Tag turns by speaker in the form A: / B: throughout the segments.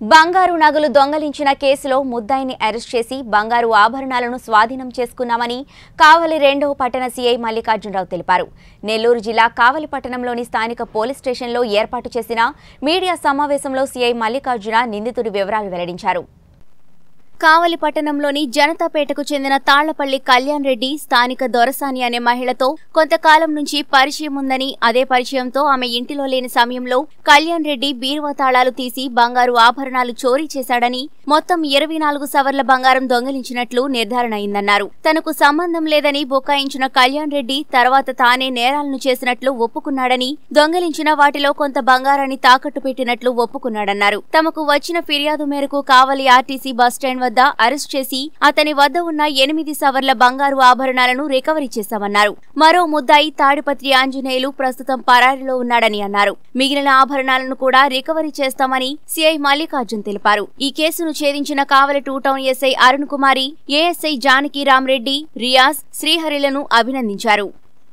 A: బంగారు నగలు దొంగలించిన కేసులో ముద్దాయిని అరెస్ట్ చేసి బంగారు ఆభరణాలను స్వాధీనం చేసుకున్నామని కావలి రెండవ పట్టణ సీఐ మల్లికార్జునరావు తెలిపారు నెల్లూరు జిల్లా కావలి పట్టణంలోని స్థానిక పోలీస్ స్టేషన్లో ఏర్పాటు చేసిన మీడియా సమావేశంలో సీఐ మల్లికార్జున నిందితుడి వివరాలు వెల్లడించారు కావలి పట్టణంలోని జనతాపేటకు చెందిన తాళ్లపల్లి కళ్యాణ్ రెడ్డి స్థానిక దొరసాని అనే మహిళతో కొంతకాలం నుంచి పరిచయం ఉందని అదే పరిచయంతో ఆమె ఇంటిలో లేని సమయంలో కళ్యాణ్ రెడ్డి బీరువా తాళాలు తీసి బంగారు ఆభరణాలు చోరీ చేశాడని మొత్తం ఇరవై నాలుగు సవర్ల బంగారం దొంగిలించినట్లు నిర్ధారణ అయిందన్నారు తనకు సంబంధం లేదని బుకాయించిన కళ్యాణ్ రెడ్డి తర్వాత తానే నేరాలను చేసినట్లు ఒప్పుకున్నాడని దొంగిలించిన వాటిలో కొంత బంగారాన్ని తాకట్టు పెట్టినట్లు ఒప్పుకున్నాడన్నారు తమకు వచ్చిన ఫిర్యాదు మేరకు కావలి ఆర్టీసీ బస్టాండ్ వద్ద అరెస్ట్ చేసి అతని వద్ద ఉన్న ఎనిమిది సవర్ల బంగారు ఆభరణాలను రికవరీ చేశామన్నారు మరో ముద్దాయి తాడిపత్రి ఆంజనేయులు ప్రస్తుతం పరారీలో ఉన్నాడని అన్నారు మిగిలిన ఆభరణాలను కూడా రికవరీ చేస్తామని సిఐ మల్లికార్జున్ తెలిపారు ఈ కేసును ఛేదించిన Kavali two town SI Arun Kumari ASI Janaki Ramareddy Riyaz శ్రీహరిలను అభినందించారు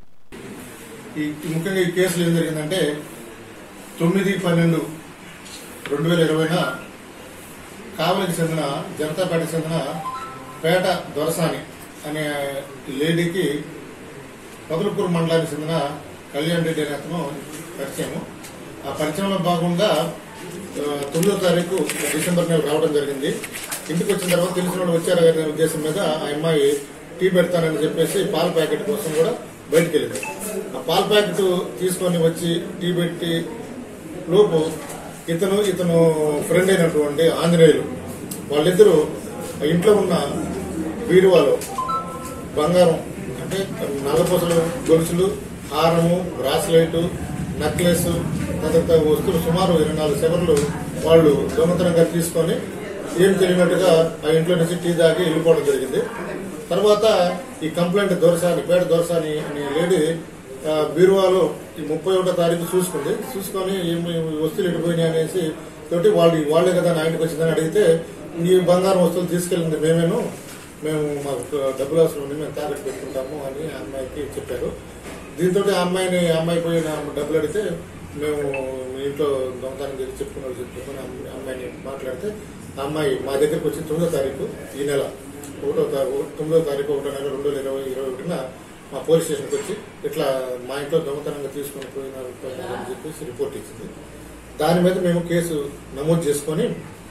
B: ఈ ఈ ముఖ్యంగా ఈ కేసులో ఏం జరిగిందంటే తొమ్మిది పన్నెండు రెండు వేల ఇరవైన కావలికి చెందిన జనతాపేటకి చెందిన పేట దొరసాని అనే లేడీకి పదులుపూర్ మండలానికి చెందిన కళ్యాణ్ రెడ్డి అనే అతను పరిచయం ఆ పరిచయంలో భాగంగా ఆ, తొమ్మిదో తారీఖు డిసెంబర్ నెల రావడం జరిగింది ఇంటికి వచ్చిన తర్వాత తెలిసిన వాళ్ళు వచ్చారు అనే ఉద్దేశం మీద ఆ అమ్మాయి టీ పెడతానని చెప్పేసి పాల ప్యాకెట్ కోసం కూడా బయటకు వెళ్ళింది ఆ పాల ప్యాకెట్ తీసుకొని వచ్చి టీ పెట్టి లోపు ఇతను ఇతను ఫ్రెండ్ అయినటువంటి ఆంజనేయులు వాళ్ళిద్దరూ ఆ ఇంట్లో ఉన్న బీరువాలో బంగారం అంటే నల్లపూసలు గొలుసులు హారము బ్రాస్లెట్ నెక్లెస్ తదితర వస్తువులు సుమారు ఇరవై నాలుగు సెవర్లు వాళ్ళు దొంగతనంగా తీసుకొని ఏం తెలియనట్టుగా ఆ ఇంట్లో నుంచి టీ తాగి వెళ్ళిపోవడం జరిగింది తర్వాత ఈ కంప్లైంట్ దొరసాని పేట దొరసాని అనే లేడీ ఆ, బీరువాలో ఈ ముప్పై ఒకటో తారీఖు చూసుకుంది చూసుకొని ఏమి వస్తువులు ఎడిపోయినాయి అనేసి తోటి వాళ్ళు వాళ్ళే కదా నా ఇంటికి వచ్చిందని అడిగితే ఈ బంగారం వస్తువులు తీసుకెళ్ళింది మేమేను మేము మాకు డబ్బులు అవసరం ఉంది మేము తాకట్టు పెట్టుకుంటాము అని ఆ అమ్మాయికి చెప్పారు దీంతో ఆ అమ్మాయిని ఆ అమ్మాయి పోయి నా డబ్బులు అడిగితే మేము మీ ఇంట్లో దొంగతనం చేసి చెప్పుకున్నారు చెప్పుకొని ఆ అమ్మాయిని మాట్లాడితే ఆ అమ్మాయి మా దగ్గరికి వచ్చి తొమ్మిదో తారీఖు ఈ నెల ఒకటో తారీఖు తొమ్మిదో తారీఖు ఒకటో నెల రెండు వేల ఇరవై ఇరవై ఒకటిన మా పోలీస్ స్టేషన్కి వచ్చి ఇట్లా మా ఇంట్లో దొంగతనంగా తీసుకొని పోయినారు పోయినారు అని చెప్పేసి రిపోర్ట్ ఇచ్చింది దాని మీద మేము కేసు నమోదు చేసుకొని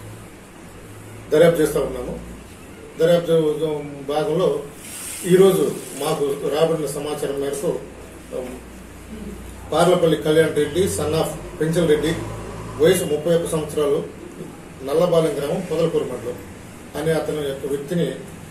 B: దర్యాప్తు చేస్తూ ఉన్నాము దర్యాప్తు భాగంలో ఈరోజు మాకు రాబడిన సమాచారం మేరకు ఉమ్, పార్లపల్లి కళ్యాణ్ రెడ్డి సన్ ఆఫ్ పెంచల్ రెడ్డి వయసు ముప్పై ఒక్క సంవత్సరాలు నల్లబాలెం గ్రామం పొదలకూరు మండలం అనే అతని యొక్క వ్యక్తిని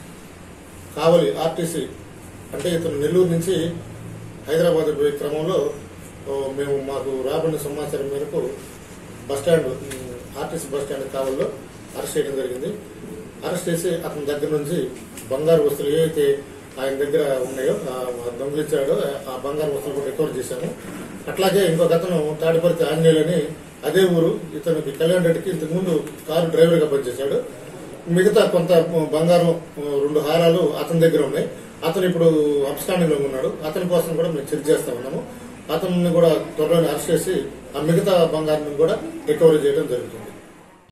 B: కావలి ఆర్టీసీ అంటే ఇతను నెల్లూరు నుంచి హైదరాబాద్ పోయే క్రమంలో ఓ, మేము మాకు రాబడిన సమాచారం మేరకు బస్టాండ్ ఉమ్, ఆర్టీసీ బస్టాండ్ కావల్లో అరెస్ట్ చేయడం జరిగింది అరెస్ట్ చేసి అతని దగ్గర నుంచి బంగారు వస్తువులు ఏవైతే ఆయన దగ్గర ఉన్నాయో ఆ దొంగిలించాడో ఆ బంగారు వస్తువులు కూడా రికవర్ చేశాము అట్లాగే ఇంకొక అతను తాడిపర్తి ఆంజనేయులని అదే ఊరు ఇతనికి కళ్యాణ్ రెడ్డికి ఇంతకుముందు కారు డ్రైవర్ గా పనిచేశాడు మిగతా కొంత బంగారం రెండు హారాలు అతని దగ్గర ఉన్నాయి అతను ఇప్పుడు అబ్స్టాండింగ్ లో ఉన్నాడు అతని కోసం కూడా మేము చెక్ చేస్తా ఉన్నాము అతన్ని కూడా త్వరలో అరెస్ట్ చేసి ఆ మిగతా బంగారం కూడా రికవరీ చేయడం జరుగుతుంది